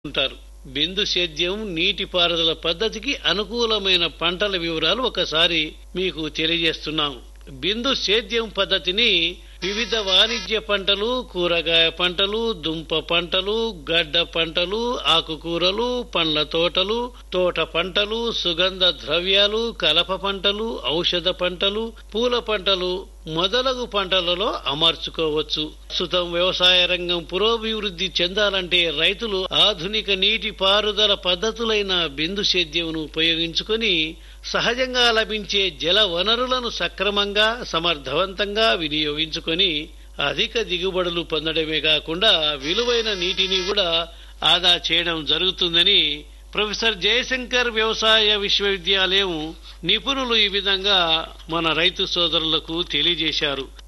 ఉంటారు బిందు సేద్యం నీటిపారుదల పద్ధతికి అనుకూలమైన పంటల వివరాలు ఒకసారి మీకు తెలియజేస్తున్నాం బిందు సేద్యం పద్ధతిని వివిధ వాణిజ్య పంటలు కూరగాయ పంటలు దుంప పంటలు గడ్డ పంటలు ఆకుకూరలు పండ్ల తోటలు తోట పంటలు సుగంధ ద్రవ్యాలు కలప పంటలు ఔషధ పంటలు పూల పంటలు మొదలగు పంటలలో అమర్చుకోవచ్చు ప్రస్తుతం వ్యవసాయ రంగం పురోభివృద్ధి చెందాలంటే రైతులు ఆధునిక నీటి పారుదల పద్ధతులైన బిందు సేద్యంను ఉపయోగించుకొని సహజంగా లభించే జల వనరులను సక్రమంగా సమర్థవంతంగా వినియోగించుకొని అధిక దిగుబడులు పొందడమే కాకుండా విలువైన నీటిని కూడా ఆదా చేయడం జరుగుతుందని ప్రొఫెసర్ జయశంకర్ వ్యవసాయ విశ్వవిద్యాలయం నిపుణులు ఈ విధంగా మన రైతు సోదరులకు తెలియజేశారు